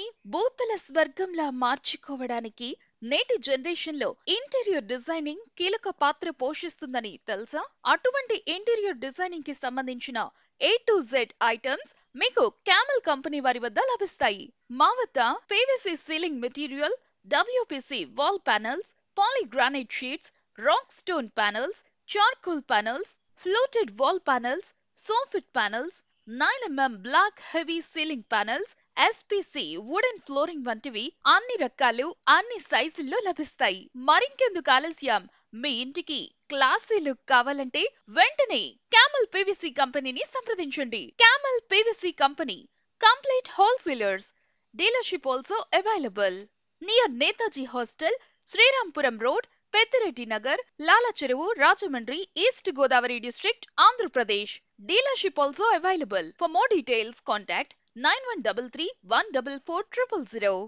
బూతల స్వర్గంలా మార్చుకోవడానికి నేటి జనరేషన్ లో ఇంటీరియర్ డిజైనింగ్ కీలక పాత్ర పోషిస్తుందని తెలుసా అటువంటి ఇంటీరియర్ డిజైనింగ్ కి సంబంధించిన ఏ టు జెడ్ ఐటమ్స్ మీకు క్యామెల్ కంపెనీ వారి వద్ద లభిస్తాయి మా వద్ద PVC ceiling material WPC wall panels polygranite sheets rock stone panels charcoal panels fluted wall panels soffit panels nine mm black heavy ceiling panels SPC wooden flooring వంటివి అన్ని రకాలు అన్ని సైజుల్లో లభిస్తాయి మరింకెందుకు ఆలస్యం మీ ఇంటికి క్లాసీ లుక్ కావాలంటే వెంటనే క్యామల్ పీవీసీ కంపెనీని సంప్రదించండి camel PVC company complete wholesalers dealership also available near Netaji hostel Srirampuram road Peddireddy Nagar Lala Cheruvu Rajahmundry east Godavari district Andhra Pradesh dealership also available for more details contact nine one double three one double four triple zero